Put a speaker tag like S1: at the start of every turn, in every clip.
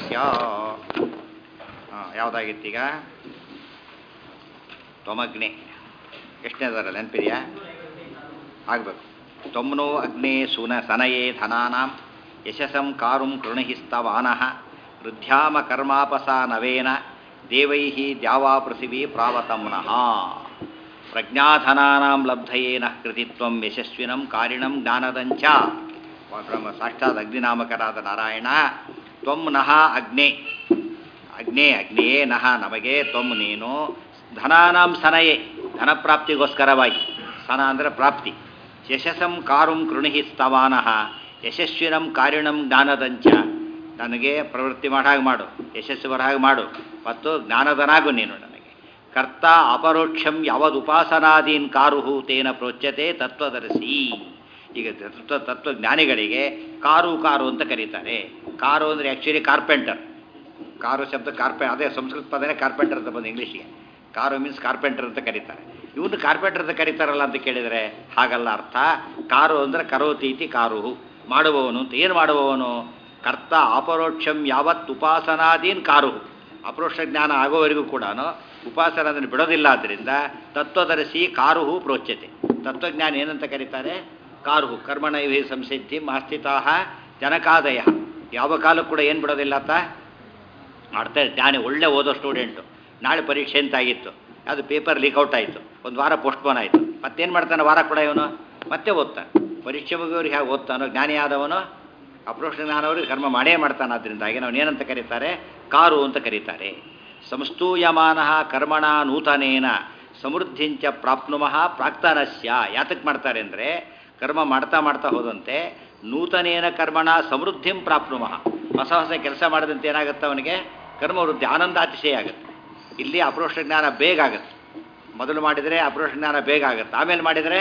S1: ತಸ್ಯ ಹಾಂ ಯಾವುದಾಗಿತ್ತೀಗ ತ್ವಮಗ್ನಿ ಎಷ್ಟನೇದಾರ ನೆನಪಿದೆಯಾ ಆಗಬೇಕು ತ್ವಮ್ನೋ ಅಗ್ನೇ ಸುನ ಸನಯೇ ಧನಾನಾಂ ಯಶಸಂ ಕಾರುಂ ಕೃಣಹಿಸ್ತವಾನಃ ವೃದ್ಧ್ಯಾಮ ಕರ್ಮಾಪಸ ನವೇನ ದೇವೈ ದ್ಯಾವಾ ಪೃಥಿವೀ ಪ್ರಾವತಮ್ನಃ ಪ್ರಜ್ಞಾಧನಾನಾಂ ಲಬ್ಧಯೇನ ಕೃತಿತ್ವಂ ಯಶಸ್ವಿನಂ ಕಾರಿಣಂ ಜ್ಞಾನದಂಚ ಬ್ರಹ್ಮ ಸಾಕ್ಷಾತ್ ಅಗ್ನಿನಾಮಕರಾದ ನಾರಾಯಣ ತ್ವಂ ನಃ ಅಗ್ನೇ ಅಗ್ನೇ ಅಗ್ನಿಯೇ ನಹ ನಮಗೆ ತ್ವಂ ನೀನು ಧನಾನಾಂ ಸನಯೇ ಧನಪ್ರಾಪ್ತಿಗೋಸ್ಕರವಾಗಿ ಸನ ಅಂದರೆ ಪ್ರಾಪ್ತಿ ಯಶಸ್ಸಂ ಕಾರುಂ ಕೃಣಿಹಿ ಸ್ತವಾನಃ ಯಶಸ್ವಿನಂ ಕಾರಿಣಂ ಜ್ಞಾನದಂಚ ನನಗೆ ಪ್ರವೃತ್ತಿ ಮಾಡಾಗ ಮಾಡು ಯಶಸ್ಸು ಬರಹಾಗೆ ಮಾಡು ಮತ್ತು ಜ್ಞಾನದನಾಗು ನೀನು ನನಗೆ ಕರ್ತ ಅಪರೋಕ್ಷಂ ಯಾವದುಪಾಸನಾದೀನ್ ಕಾರುಹು ತೇನ ಪ್ರೋಚ್ಯತೆ ತತ್ವದರ್ಶಿ ಈಗ ತತ್ವ ತತ್ವಜ್ಞಾನಿಗಳಿಗೆ ಕಾರು ಕಾರು ಅಂತ ಕರೀತಾರೆ ಕಾರು ಅಂದರೆ ಆ್ಯಕ್ಚುಲಿ ಕಾರ್ಪೆಂಟರ್ ಕಾರು ಶಬ್ದ ಕಾರ್ಪೆ ಅದೇ ಸಂಸ್ಕೃತ ಪದನೇ ಕಾರ್ಪೆಂಟರ್ ಅಂತ ಬಂದು ಇಂಗ್ಲೀಷಿಗೆ ಕಾರು ಮೀನ್ಸ್ ಕಾರ್ಪೆಂಟರ್ ಅಂತ ಕರೀತಾರೆ ಇವನು ಕಾರ್ಪೆಂಟರ್ ಅಂತ ಕರೀತಾರಲ್ಲ ಅಂತ ಕೇಳಿದರೆ ಹಾಗಲ್ಲ ಅರ್ಥ ಕಾರು ಅಂದರೆ ಕರೋತೀತಿ ಕಾರು ಮಾಡುವವನು ಅಂತ ಏನು ಮಾಡುವವನು ಕರ್ತ ಅಪರೋಕ್ಷಂ ಯಾವತ್ ಉಪಾಸನಾದೀನ್ ಕಾರು ಅಪರೋಕ್ಷ ಜ್ಞಾನ ಆಗೋವರೆಗೂ ಕೂಡ ಉಪಾಸನ ಅದನ್ನು ಬಿಡೋದಿಲ್ಲ ಆದ್ದರಿಂದ ತತ್ವದರ್ಶಿ ಕಾರುಹು ಪ್ರೋಚ್ಯತೆ ತತ್ವಜ್ಞಾನ ಏನಂತ ಕರೀತಾರೆ ಕಾರುಹು ಕರ್ಮಣ ಇವಿ ಸಂಸಿದ್ಧಿ ಮಾಸ್ಥಿತಾ ಜನಕಾದಯ ಯಾವ ಕಾಲಕ್ಕೂ ಕೂಡ ಏನು ಬಿಡೋದಿಲ್ಲ ಅಂತ ಮಾಡ್ತಾರೆ ಜ್ಞಾನಿ ಒಳ್ಳೆ ಓದೋ ಸ್ಟೂಡೆಂಟು ನಾಳೆ ಪರೀಕ್ಷೆ ಅಂತ ಆಗಿತ್ತು ಅದು ಪೇಪರ್ ಲೀಕ್ಔಟ್ ಆಯಿತು ಒಂದು ವಾರ ಪೋಸ್ಟ್ಪೋನ್ ಆಯಿತು ಮತ್ತೇನು ಮಾಡ್ತಾನೆ ವಾರ ಕೂಡ ಇವನು ಮತ್ತೆ ಓದ್ತಾನೆ ಪರೀಕ್ಷೆ ಮುಗಿಯೋರಿಗೆ ಹೇಗೆ ಓದ್ತಾನೋ ಜ್ಞಾನಿ ಆದವನು ಅಪ್ರೋಕ್ಷ ಜ್ಞಾನವ್ರಿಗೆ ಕರ್ಮ ಮಾಡೇ ಮಾಡ್ತಾನೆ ಅದರಿಂದಾಗಿ ನಾವು ಏನಂತ ಕರೀತಾರೆ ಕಾರು ಅಂತ ಕರೀತಾರೆ ಸಂಸ್ತೂಯಮಾನ ಕರ್ಮಣ ನೂತನೇನ ಸಮೃದ್ಧಿಂಚ ಪ್ರಾಪ್ನುಮಃ ಪ್ರಾಕ್ತನಸ್ಯ ಯಾತಕ್ಕೆ ಮಾಡ್ತಾರೆ ಅಂದರೆ ಕರ್ಮ ಮಾಡ್ತಾ ಮಾಡ್ತಾ ಹೋದಂತೆ ನೂತನೇನ ಕರ್ಮಣ ಸಮೃದ್ಧಿಂ ಪ್ರಾಪ್ನುಮಃ ಹೊಸ ಹೊಸ ಕೆಲಸ ಮಾಡಿದಂತೆ ಏನಾಗುತ್ತೆ ಅವನಿಗೆ ಕರ್ಮವೃದ್ಧಿ ಆನಂದಾತಿಶಯ ಆಗುತ್ತೆ ಇಲ್ಲಿ ಅಪ್ರೋಕ್ಷ ಜ್ಞಾನ ಬೇಗ ಆಗುತ್ತೆ ಮೊದಲು ಮಾಡಿದರೆ ಅಪ್ರೋಕ್ಷ ಜ್ಞಾನ ಬೇಗ ಆಗುತ್ತೆ ಆಮೇಲೆ ಮಾಡಿದರೆ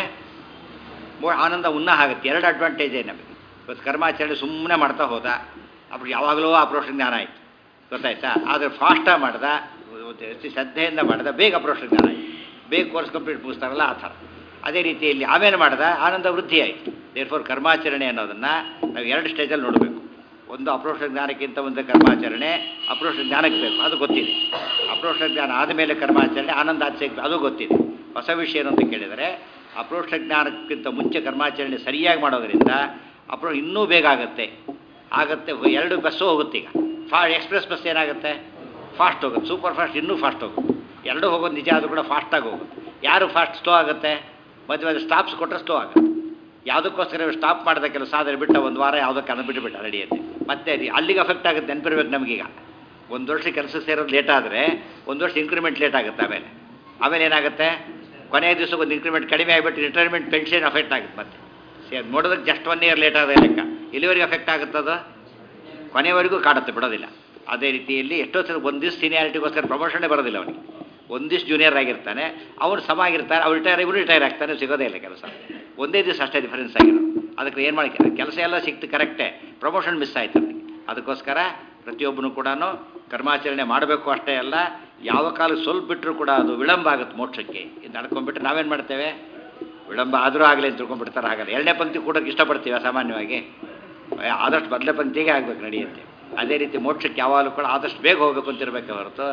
S1: ಮೋ- ಆನಂದ ಉನ್ನಾಹ ಆಗುತ್ತೆ ಎರಡು ಅಡ್ವಾಂಟೇಜೇ ನಮಗೆ ಇವತ್ತು ಕರ್ಮಾಚರಣೆ ಸುಮ್ಮನೆ ಮಾಡ್ತಾ ಹೋದ ಅప్పుడు ಯಾವಾಗಲೂ ಅಪ್ರೋಕ್ಷ ಜ್ಞಾನ ಆಯಿತು ಗೊತ್ತಾಯ್ತಾ ಆದರೆ ಫಾಸ್ಟಾಗಿ ಮಾಡ್ದ ಹೆಚ್ಚು ಶ್ರದ್ಧೆಯಿಂದ ಮಾಡ್ದ ಬೇಗ ಅಪ್ರೋಕ್ಷ ಜ್ಞಾನ ಆಯಿತು ಬೇಗ ಕೋರ್ಸ್ ಕಂಪ್ಲೀಟ್ ಮುಗಿಸ್ತಾರಲ್ಲ ಆ ಥರ ಅದೇ ರೀತಿಯಲ್ಲಿ ಆಮೇಲೆ ಮಾಡ್ದ ಆನಂದ ವೃದ್ಧಿ ಆಯಿತು ದೇರ್ಫೋರ್ ಕರ್ಮಾಚರಣೆ ಅನ್ನೋದನ್ನು ನಾವು ಎರಡು ಸ್ಟೇಜಲ್ಲಿ ನೋಡಬೇಕು ಒಂದು ಅಪ್ರೋಕ್ಷ ಜ್ಞಾನಕ್ಕಿಂತ ಒಂದು ಕರ್ಮಾಚರಣೆ ಅಪ್ರೋಕ್ಷ ಜ್ಞಾನಕ್ಕೆ ಬೇಕು ಅದು ಗೊತ್ತಿದೆ ಅಪ್ರೋಕ್ಷ ಜ್ಞಾನ ಆದಮೇಲೆ ಕರ್ಮಾಚರಣೆ ಆನಂದ ಆಚರಣೆ ಅದು ಗೊತ್ತಿದೆ ಹೊಸ ವಿಷಯ ಏನು ಅಂತ ಕೇಳಿದರೆ ಅಪ್ರೋಕ್ಷ ಜ್ಞಾನಕ್ಕಿಂತ ಮುಂಚೆ ಕರ್ಮಾಚರಣೆ ಸರಿಯಾಗಿ ಮಾಡೋದರಿಂದ ಅಪ್ರೋ ಇನ್ನೂ ಬೇಗ ಆಗುತ್ತೆ ಆಗುತ್ತೆ ಎರಡು ಬಸ್ಸು ಹೋಗುತ್ತೆ ಈಗ ಫಾ ಎಕ್ಸ್ಪ್ರೆಸ್ ಬಸ್ ಏನಾಗುತ್ತೆ ಫಾಸ್ಟ್ ಹೋಗುತ್ತೆ ಸೂಪರ್ ಫಾಸ್ಟ್ ಇನ್ನೂ ಫಾಸ್ಟ್ ಹೋಗುತ್ತೆ ಎರಡೂ ಹೋಗೋದು ನಿಜ ಆದರೂ ಕೂಡ ಫಾಸ್ಟಾಗಿ ಹೋಗುತ್ತೆ ಯಾರು ಫಾಸ್ಟ್ ಸ್ಲೋ ಆಗುತ್ತೆ ಮಧ್ಯೆ ಮಧ್ಯೆ ಸ್ಟಾಪ್ಸ್ ಕೊಟ್ಟರೆ ಸ್ಲೋ ಆಗುತ್ತೆ ಯಾವುದಕ್ಕೋಸ್ಕರ ಸ್ಟಾಪ್ ಮಾಡಿದ ಕೆಲಸ ಆದರೆ ಬಿಟ್ಟ ಒಂದು ವಾರ ಯಾವುದಕ್ಕೆ ಅದು ಬಿಟ್ಟುಬಿಟ್ಟ ನಡೆಯುತ್ತೆ ಮತ್ತೆ ಅದು ಅಲ್ಲಿಗೆ ಅಫೆಕ್ಟ್ ಆಗುತ್ತೆ ನೆನಪಿರ್ಬೇಕು ನಮಗೀಗ ಒಂದು ವರ್ಷ ಕೆಲಸ ಸೇರೋದು ಲೇಟ್ ಆದರೆ ಒಂದು ವರ್ಷ ಇನ್ಕ್ರಿಮೆಂಟ್ ಲೇಟ್ ಆಗುತ್ತೆ ಆಮೇಲೆ ಆಮೇಲೆ ಏನಾಗುತ್ತೆ ಕೊನೆಯ ದಿವಸ ಒಂದು ಇನ್ಕ್ರಿಮೆಂಟ್ ಕಡಿಮೆ ಆಗಿಬಿಟ್ಟು ರಿಟೈರ್ಮೆಂಟ್ ಪೆನ್ಷನ್ ಅಫೆಕ್ಟ್ ಆಗುತ್ತೆ ಮತ್ತೆ ಸೇ ನೋಡೋದಕ್ಕೆ ಜಸ್ಟ್ ಒನ್ ಇಯರ್ ಲೇಟ್ ಆದ ಲೆಕ್ಕ ಇಲ್ಲಿವರೆಗೆ ಅಫೆಕ್ಟ್ ಆಗುತ್ತದು ಕೊನೆಯವರೆಗೂ ಕಾಡುತ್ತೆ ಬಿಡೋದಿಲ್ಲ ಅದೇ ರೀತಿಯಲ್ಲಿ ಎಷ್ಟೋ ಸಲ ಒಂದು ದಿವಸ ಸೀನಿಯಾರಿಟಿಗೋಸ್ಕರ ಪ್ರಮೋಷನ್ನೇ ಬರೋದಿಲ್ಲ ಅವನಿಗೆ ಒಂದು ದಿವಸ ಜೂನಿಯರ್ ಆಗಿರ್ತಾನೆ ಅವನು ಸಮ ಆಗಿರ್ತಾನೆ ಅವ್ರು ರಿಟೈರ್ ಇವನು ರಿಟೈರ್ ಆಗ್ತಾನೆ ಸಿಗೋದೇ ಇಲ್ಲ ಕೆಲಸ ಒಂದೇ ದಿವಸ ಅಷ್ಟೇ ಡಿಫರೆನ್ಸ್ ಆಗಿರೋದು ಅದಕ್ಕೆ ಏನು ಮಾಡಿ ಕೆಲಸ ಎಲ್ಲ ಸಿಕ್ತು ಕರೆಕ್ಟೇ ಪ್ರಮೋಷನ್ ಮಿಸ್ ಆಯ್ತು ಅವನಿಗೆ ಅದಕ್ಕೋಸ್ಕರ ಪ್ರತಿಯೊಬ್ಬನು ಕೂಡ ಕರ್ಮಾಚರಣೆ ಮಾಡಬೇಕು ಅಷ್ಟೇ ಅಲ್ಲ ಯಾವ ಕಾಲಕ್ಕೆ ಸ್ವಲ್ಪ ಬಿಟ್ಟರು ಕೂಡ ಅದು ವಿಳಂಬ ಆಗುತ್ತೆ ಮೋಕ್ಷಕ್ಕೆ ಇದು ನಡ್ಕೊಂಡ್ಬಿಟ್ರೆ ನಾವೇನು ಮಾಡ್ತೇವೆ ವಿಳಂಬ ಆದರೂ ಆಗಲಿ ಅಂತ ತಿಳ್ಕೊಂಡ್ಬಿಡ್ತಾರೆ ಆಗಲ್ಲ ಎರಡನೇ ಪಂಕ್ತಿ ಕೂಡಕ್ಕೆ ಇಷ್ಟಪಡ್ತೀವಿ ಸಾಮಾನ್ಯವಾಗಿ ಆದಷ್ಟು ಮೊದಲನೇ ಪಂಕ್ತಿಗೆ ಆಗ್ಬೇಕು ನಡೆಯುತ್ತೆ ಅದೇ ರೀತಿ ಮೋಕ್ಷಕ್ಕೆ ಯಾವಾಗಲೂ ಕೂಡ ಆದಷ್ಟು ಬೇಗ ಹೋಗ್ಬೇಕು ಅಂತಿರ್ಬೇಕು ಹೊರತು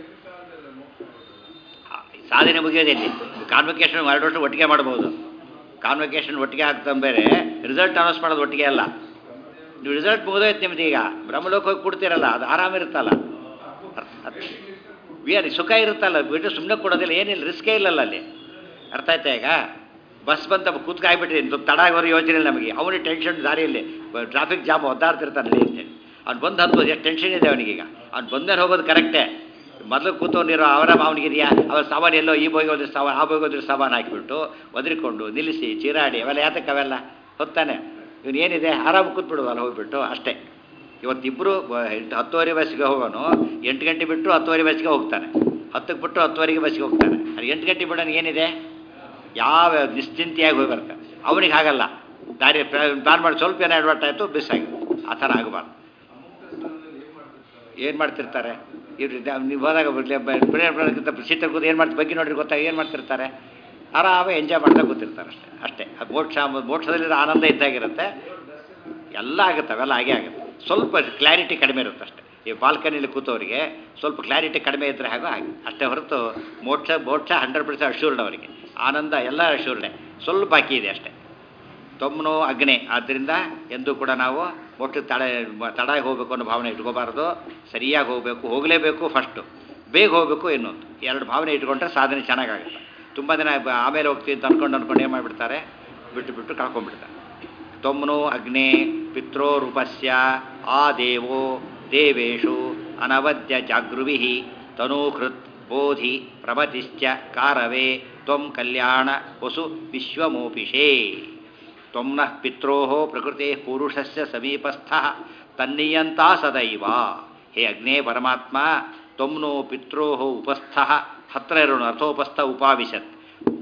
S1: ಆ, ಸಾಧನೆ ಮುಗಿಯೋದಿಲ್ಲಿ ಕಾನ್ವೊಕೇಶನ್ ಎರಡು ವರ್ಷ ಒಟ್ಟಿಗೆ ಮಾಡ್ಬೋದು ಕಾನ್ವೊಕೇಶನ್ ಒಟ್ಟಿಗೆ ಆಗ್ತಾ ಬೇರೆ ರಿಸಲ್ಟ್ ಅನೌನ್ಸ್ ಮಾಡೋದು ಒಟ್ಟಿಗೆ ಅಲ್ಲ ನೀವು ರಿಸಲ್ಟ್ ಮುಗಿದೋಯ್ತು ನಿಮ್ದು ಈಗ ಬ್ರಹ್ಮಲೋಕ ಹೋಗಿ ಕೊಡ್ತೀರಲ್ಲ ಅದು ಆರಾಮಿರುತ್ತಲ್ಲ ಏನು ಸುಖ ಇರುತ್ತಲ್ಲ ಬಿಟ್ಟು ಸುಮ್ಮನೆ ಕೊಡೋದಿಲ್ಲ ಏನಿಲ್ಲ ರಿಸ್ಕೇ ಇಲ್ಲಲ್ಲ ಅಲ್ಲಿ ಅರ್ಥ ಆಯ್ತಾ ಈಗ ಬಸ್ ಬಂತ ಕೂತ್ಕ ಆಗ್ಬಿಟ್ಟಿದೆ ತಡ ಆಗೋರು ಯೋಚನೆ ಇಲ್ಲ ನಮಗೆ ಅವನಿಗೆ ಟೆನ್ಷನ್ ದಾರಿಯಲ್ಲಿ ಟ್ರಾಫಿಕ್ ಜಾಮ್ ಒದ್ದಾಡ್ತಿರ್ತಾನೆ ಅಂತೇಳಿ ಅವ್ನು ಬಂದು ಹತ್ಬೋದು ಎಷ್ಟು ಟೆನ್ಷನ್ ಇದೆ ಅವನಿಗೀಗ ಅವ್ನು ಬಂದರೆ ಹೋಗೋದು ಕರೆಕ್ಟೇ ಮೊದಲು ಕೂತವನಿರೋ ಅವರ ಅವನಿಗಿದೆಯಾ ಅವರ ಸಾಮಾನು ಎಲ್ಲೋ ಈ ಬೋಗಿ ಹೋದ್ರೆ ಸಾಮಾನು ಆ ಬೋಗಿ ಹೋದ್ರೆ ಸಾಮಾನು ಹಾಕಿಬಿಟ್ಟು ಒದರಿಕೊಂಡು ನಿಲ್ಲಿಸಿ ಚೀರಾಡಿ ಅವೆಲ್ಲ ಯಾತಕ್ಕೆ ಅವೆಲ್ಲ ಹೊತ್ತಾನೆ ಇವನು ಏನಿದೆ ಆರಾಮ ಕೂತ್ಬಿಡುವಲ್ಲ ಹೋಗ್ಬಿಟ್ಟು ಅಷ್ಟೇ ಇವತ್ತಿಬ್ಬರು ಹತ್ತುವರೆ ಬಸ್ಸಿಗೆ ಹೋಗೋನು ಎಂಟು ಗಂಟೆ ಬಿಟ್ಟು ಹತ್ತುವರೆ ಬಸ್ಸಿಗೆ ಹೋಗ್ತಾನೆ ಹತ್ತಕ್ಕೆ ಬಿಟ್ಟು ಹತ್ತುವರೆಗೆ ಬಸ್ಸಿಗೆ ಹೋಗ್ತಾನೆ ಅದು ಎಂಟು ಗಂಟೆ ಬಿಡೋನು ಏನಿದೆ ಯಾವ ನಿಶ್ಚಿಂತೆಯಾಗಿ ಹೋಗಿ ಬರ್ತಾನೆ ಅವನಿಗೆ ಹಾಗಲ್ಲ ದಾರಿ ಪ್ಲಾನ್ ಮಾಡಿ ಸ್ವಲ್ಪ ಏನೋ ಅಡ್ವರ್ಟ್ ಆಯಿತು ಬಿಸ್ ಆಗಿದೆ ಆ ಥರ ಆಗಬಾರ್ದು ಏನು ಮಾಡ್ತಿರ್ತಾರೆ ಇವ್ರು ನೀವು ಹೋದಾಗ ಪ್ರೇರಣಕ್ಕಿಂತ ಶೀತ ಕೂತು ಏನು ಮಾಡ್ತಾರೆ ಬಗ್ಗೆ ನೋಡ್ರಿ ಗೊತ್ತಾಗ ಏನು ಮಾಡ್ತಿರ್ತಾರೆ ಆರಾಮಾಗಿ ಎಂಜಾಯ್ ಮಾಡ್ತಾ ಕೂತಿರ್ತಾರೆ ಅಷ್ಟೇ ಅಷ್ಟೇ ಅದು ಮೋಕ್ಷ ಮೋಕ್ಷದಲ್ಲಿರೋ ಆನಂದ ಇದ್ದಾಗಿರುತ್ತೆ ಎಲ್ಲ ಆಗುತ್ತೆ ಅವೆಲ್ಲ ಹಾಗೆ ಆಗುತ್ತೆ ಸ್ವಲ್ಪ ಕ್ಲಾರಿಟಿ ಕಡಿಮೆ ಇರುತ್ತೆ ಅಷ್ಟೇ ಈ ಬಾಲ್ಕನಿಲಿ ಕೂತವರಿಗೆ ಸ್ವಲ್ಪ ಕ್ಲಾರಿಟಿ ಕಡಿಮೆ ಇದ್ದರೆ ಹಾಗೋ ಹಾಗೆ ಅಷ್ಟೇ ಹೊರತು ಮೋಕ್ಷ ಮೋಕ್ಷ ಹಂಡ್ರೆಡ್ ಪರ್ಸೆಂಟ್ ಅಶ್ಯೂರ್ಡ್ ಅವರಿಗೆ ಆನಂದ ಎಲ್ಲ ಅಶ್ಯೂರ್ಡೆ ಸ್ವಲ್ಪ ಬಾಕಿ ಇದೆ ಅಷ್ಟೇ ತೊಮ್ಮನೋ ಅಗ್ನೆ ಆದ್ದರಿಂದ ಎಂದೂ ಕೂಡ ನಾವು ಒಟ್ಟು ತಡ ತಡಾಗಿ ಹೋಗಬೇಕು ಅನ್ನೋ ಭಾವನೆ ಇಟ್ಕೋಬಾರ್ದು ಸರಿಯಾಗಿ ಹೋಗಬೇಕು ಹೋಗಲೇಬೇಕು ಫಸ್ಟು ಬೇಗ ಹೋಗಬೇಕು ಇನ್ನೊಂದು ಎರಡು ಭಾವನೆ ಇಟ್ಕೊಂಡ್ರೆ ಸಾಧನೆ ಚೆನ್ನಾಗಾಗುತ್ತೆ ತುಂಬ ದಿನ ಬ- ಆಮೇಲೆ ಹೋಗ್ತೀವಿ ಅಂತ ಅನ್ಕೊಂಡು ಅನ್ಕೊಂಡು ಏನು ಮಾಡಿಬಿಡ್ತಾರೆ ಬಿಟ್ಟು ಬಿಟ್ಟು ಕಳ್ಕೊಂಡ್ಬಿಡ್ತಾರೆ ತೊಮ್ನೋ ಅಗ್ನೆ ಪಿತ್ರೋರೂಪಸ್ಯ ಆ ದೇವೋ ದೇವೇಶು ಅನವದ್ಯ ಜಾಗೃವಿ ತನೂಕೃತ್ ಬೋಧಿ ಪ್ರಮತಿಶ್ಚ ಕಾರವೇ ತ್ವಂ ಕಲ್ಯಾಣ ವಸು ವಿಶ್ವಮೋಪಿಷೇ ತ್ವಮ್ನ ಪಿತ್ರೋ ಪ್ರಕೃತೆ ಪುರುಷಸ್ಯ ಸಮೀಪಸ್ಥ ತನ್ನಿಯಂತ ಸದೈವ ಹೇ ಅಗ್ನೇ ಪರಮಾತ್ಮ ತ್ವಮ್ನೋ ಪಿತ್ರೋ ಉಪಸ್ಥ ಹತ್ರ ಇರೋಣ ಅರ್ಥೋಪಸ್ಥ ಉಪಾವಿಶತ್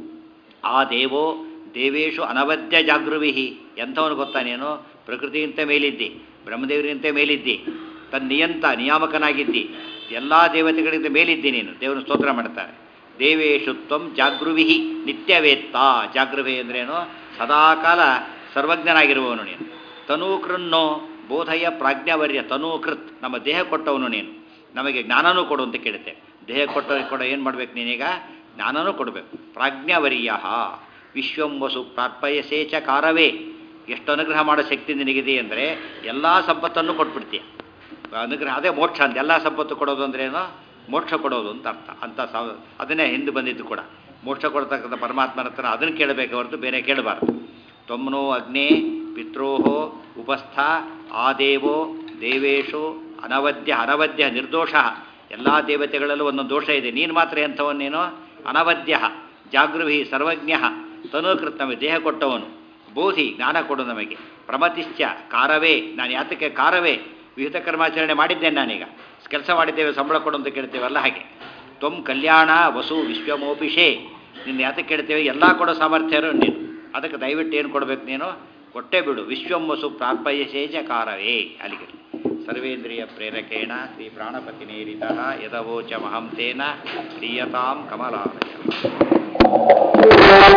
S1: ಆ ದೇವೋ ದೇವೇಶು ಅನವದ್ಯ ಜಾಗೃವಿ ಎಂಥವನು ಗೊತ್ತಾ ನೀನು ಪ್ರಕೃತಿಗಿಂತ ಮೇಲಿದ್ದಿ ಬ್ರಹ್ಮದೇವರಿಗಿಂತ ಮೇಲಿದ್ದಿ ತನ್ನ ನಿಯಂತ ನಿಯಾಮಕನಾಗಿದ್ದಿ ಎಲ್ಲ ದೇವತೆಗಳಿಂದ ಮೇಲಿದ್ದಿ ನೀನು ದೇವರನ್ನು ಸ್ತೋತ್ರ ಮಾಡ್ತಾರೆ ದೇವೇಶು ತ್ವಂ ಜಾಗೃವಿ ನಿತ್ಯವೇತ್ತ ಜಾಗೃವಿ ಅಂದ್ರೇನು ಸದಾಕಾಲ ಸರ್ವಜ್ಞನಾಗಿರುವವನು ನೀನು ತನೂಕೃನ್ನೋ ಬೋಧಯ ಪ್ರಾಜ್ಞಾವರ್ಯ ತನೂಕೃತ್ ನಮ್ಮ ದೇಹ ಕೊಟ್ಟವನು ನೀನು ನಮಗೆ ಜ್ಞಾನನೂ ಕೊಡು ಅಂತ ಕೇಳುತ್ತೆ ದೇಹ ಕೊಟ್ಟ ಕೊಡ ಏನು ಮಾಡ್ಬೇಕು ನೀನೀಗ ಜ್ಞಾನನೂ ಕೊಡಬೇಕು ಪ್ರಾಜ್ಞಾವರ್ಯ ವಿಶ್ವಂ ವಸು ಪ್ರಾರ್ಪಯಸೇ ಚ ಕಾರವೇ ಎಷ್ಟು ಅನುಗ್ರಹ ಮಾಡೋ ಶಕ್ತಿ ನಿನಗಿದೆ ಅಂದರೆ ಎಲ್ಲ ಸಂಪತ್ತನ್ನು ಕೊಟ್ಬಿಡ್ತೀಯ ಅನುಗ್ರಹ ಅದೇ ಮೋಕ್ಷ ಅಂತ ಎಲ್ಲ ಸಂಪತ್ತು ಕೊಡೋದು ಅಂದ್ರೇನು ಮೋಕ್ಷ ಕೊಡೋದು ಅಂತ ಅರ್ಥ ಅಂತ ಸಾವ ಅದನ್ನೇ ಹಿಂದೆ ಬಂದಿದ್ದು ಕೂಡ ಮೋಕ್ಷ ಕೊಡ್ತಕ್ಕಂಥ ಪರಮಾತ್ಮನ ಹತ್ರ ಅದನ್ನು ಕೇಳಬೇಕು ಹೊರತು ಬೇರೆ ಕೇಳಬಾರ್ದು ತ್ವಮ್ನೋ ಅಗ್ನೇ ಪಿತ್ರೋ ಉಪಸ್ಥ ಆದೇವೋ ದೇವೇಶು ಅನವದ್ಯ ಅನವದ್ಯ ನಿರ್ದೋಷ ಎಲ್ಲ ದೇವತೆಗಳಲ್ಲೂ ಒಂದೊಂದು ದೋಷ ಇದೆ ನೀನು ಮಾತ್ರ ಎಂಥವನ್ನೇನೋ ಅನವದ್ಯ ಜಾಗೃಹಿ ಸರ್ವಜ್ಞ ತನುಕೃತ್ ನಮಗೆ ದೇಹ ಕೊಟ್ಟವನು ಬೋಧಿ ಜ್ಞಾನ ಕೊಡು ನಮಗೆ ಪ್ರಮತಿಶ್ಚ ಕಾರವೇ ನಾನು ಯಾತಕ್ಕೆ ಕಾರವೇ ವಿಹಿತ ಕರ್ಮಾಚರಣೆ ಮಾಡಿದ್ದೇನೆ ನಾನೀಗ ಕೆಲಸ ಮಾಡಿದ್ದೇವೆ ಸಂಬಳ ಕೊಡು ಅಂತ ಕೇಳ್ತೇವಲ್ಲ ಹಾಗೆ ತ್ವಂ ಕಲ್ಯಾಣ ವಸು ವಿಶ್ವಮೋಪಿಷೇ ನಿನ್ನ ಯಾತಕ್ಕೆ ಕೇಳ್ತೇವೆ ಎಲ್ಲ ಕೊಡೋ ಸಾಮರ್ಥ್ಯ ಇರೋ ನೀನು ಅದಕ್ಕೆ ದಯವಿಟ್ಟು ಏನು ಕೊಡಬೇಕು ನೀನು ಕೊಟ್ಟೇ ಬಿಡು ವಿಶ್ವಂ ವಸು ಪ್ರಾರ್ಪಯಸೇಜ ಕಾರವೇ ಅಲ್ಲಿಗೆ ಸರ್ವೇಂದ್ರಿಯ ಪ್ರೇರಕೇಣ ಶ್ರೀ ಪ್ರಾಣಪತಿನೇರಿತ ಯದವೋಚ ಮಹಂ ತೇನ ಕ್ರಿಯತಾಂ ಕಮಲಾಲಯ